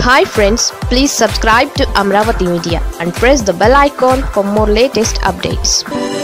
hi friends please subscribe to Amaravati media and press the bell icon for more latest updates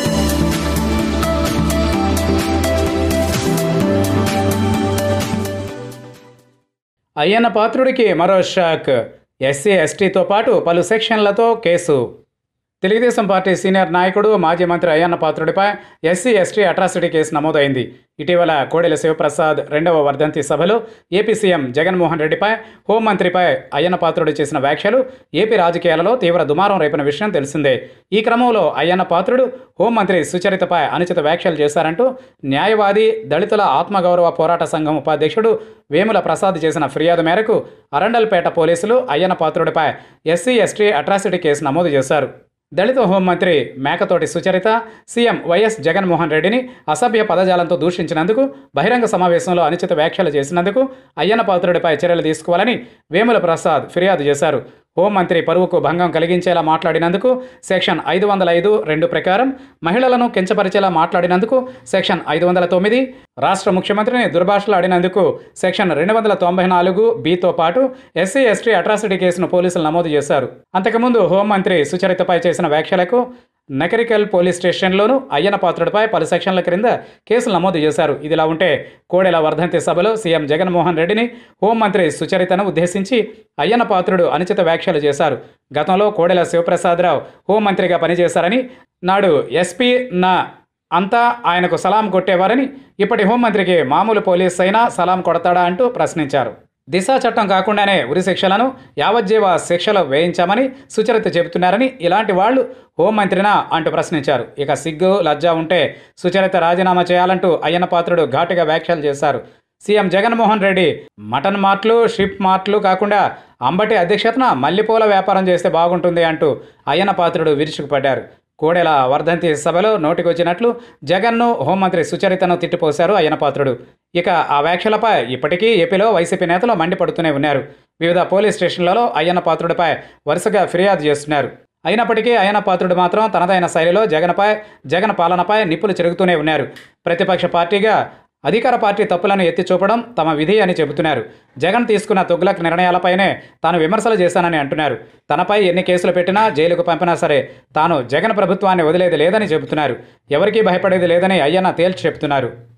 Ayyanna పాత్రుడికి మరో shock SC ఎస్టీతో పాటు పలు సెక్షన్లతో కేసు తెలుగుదేశం పార్టీ సీనియర్ నాయకుడు మాజీ మంత్రి అయ్యన్న పాత్రుడిపై ఎస్సీ ఎస్టీ అట్రాసిటీ కేసు నమోదైంది ఇటీవల కోడెల శివప్రసాద్ రెండవ వర్ధంతి సభలో ఏపీ సీఎం జగన్మోహన్ రెడ్డిపై హోంమంత్రిపై అయ్యన్న పాత్రుడు చేసిన వ్యాఖ్యలు ఏపీ రాజకీయాలలో తీవ్ర దుమారం రేపిన విషయం తెలిసిందే ఈ క్రమంలో అయ్యన్న పాత్రుడు హోంమంత్రి సుచరితపై అనుచిత వ్యాఖ్యలు చేశారంటూ న్యాయవాది దళితుల ఆత్మగౌరవ పోరాట సంఘం ఉపాధ్యక్షుడు వేముల ప్రసాద్ చేసిన ఫిర్యాదు మేరకు అరండల్పేట పోలీసులు అయ్యన్న పాత్రుడిపై ఎస్సీ ఎస్టీ అట్రాసిటీ కేసు నమోదు చేశారు దళిత హోంమంత్రి మేకతోటి సుచరిత సీఎం వైఎస్ జగన్మోహన్ రెడ్డిని అసభ్య పదజాలంతో దూషించినందుకు బహిరంగ సమావేశంలో అనుచిత వ్యాఖ్యలు చేసినందుకు అయ్యన్న పాత్రుడిపై చర్యలు తీసుకోవాలని వేముల ప్రసాద్ ఫిర్యాదు చేశారు హోంమంత్రి పరువుకు భంగం కలిగించేలా మాట్లాడినందుకు సెక్షన్ ఐదు వందల ఐదు రెండు ప్రకారం మహిళలను కించపరిచేలా మాట్లాడినందుకు సెక్షన్ ఐదు వందల తొమ్మిది రాష్ట్ర ముఖ్యమంత్రిని దుర్భాషలాడినందుకు సెక్షన్ రెండు వందల తొంభై నాలుగు బితో పాటు ఎస్సీ ఎస్టీ అట్రాసిటీ కేసును పోలీసులు నమోదు చేశారు అంతకుముందు హోంమంత్రి సుచరితపై చేసిన వ్యాఖ్యలకు నకరికల్ పోలీస్ స్టేషన్లోనూ అయ్యన పాత్రుడిపై పలు సెక్షన్ల క్రింద కేసులు నమోదు చేశారు ఇదిలా ఉంటే కోడెల వర్ధంతి సభలో సీఎం జగన్మోహన్ రెడ్డిని హోంమంత్రి సుచరితను ఉద్దేశించి అయ్యన పాత్రుడు అనుచిత వ్యాఖ్యలు చేశారు గతంలో కోడెల శివప్రసాదరావు హోంమంత్రిగా పనిచేశారని నాడు ఎస్పీ నా అంతా ఆయనకు సలాం కొట్టేవారని ఇప్పటి హోంమంత్రికి మామూలు పోలీస్ అయినా సలాం కొడతాడా అంటూ ప్రశ్నించారు దిశ చట్టం కాకుండానే ఉరి శిక్షలను యావజ్జీవ శిక్షలు వేయించామని సుచరిత చెబుతున్నారని ఇలాంటి వాళ్ళు హోంమంత్రినా అంటూ ప్రశ్నించారు ఇక సిగ్గు లజ్జ ఉంటే సుచరిత రాజీనామా చేయాలంటూ అయ్యన్న పాత్రుడు ఘాటుగా వ్యాఖ్యలు చేశారు సీఎం జగన్మోహన్ రెడ్డి మటన్ మార్ట్లు షిప్ మార్ట్లు కాకుండా అంబటి అధ్యక్షతన మల్లెపూల వ్యాపారం చేస్తే బాగుంటుంది అంటూ అయ్యన్న పాత్రుడు విరుచుకుపడ్డారు కోడెల వర్ధంతి సభలో నోటికొచ్చినట్లు జగన్ను హోంమంత్రి సుచరితను తిట్టిపోశారు అయ్యనపాత్రుడు ఇక ఆ వ్యాఖ్యలపై ఇప్పటికీ ఏపీలో వైసీపీ నేతలు మండిపడుతూనే ఉన్నారు వివిధ పోలీస్ స్టేషన్లలో అయ్యన్న పాత్రుడిపై వరుసగా ఫిర్యాదు చేస్తున్నారు అయినప్పటికీ అయ్యన్న పాత్రుడు మాత్రం తనదైన శైలిలో జగన్పై జగన్ పాలనపై నిప్పులు చెరుగుతూనే ఉన్నారు ప్రతిపక్ష పార్టీగా అధికార పార్టీ తప్పులను ఎత్తి చూపడం తమ విధి అని చెబుతున్నారు జగన్ తీసుకున్న తుగ్లక్ నిర్ణయాలపైనే తాను విమర్శలు చేశానని అంటున్నారు తనపై ఎన్ని కేసులు పెట్టినా జైలుకు పంపినా సరే తాను జగన్ ప్రభుత్వాన్ని వదిలేది లేదని చెబుతున్నారు ఎవరికీ భయపడేది లేదని అయ్యన్న తేల్చి చెబుతున్నారు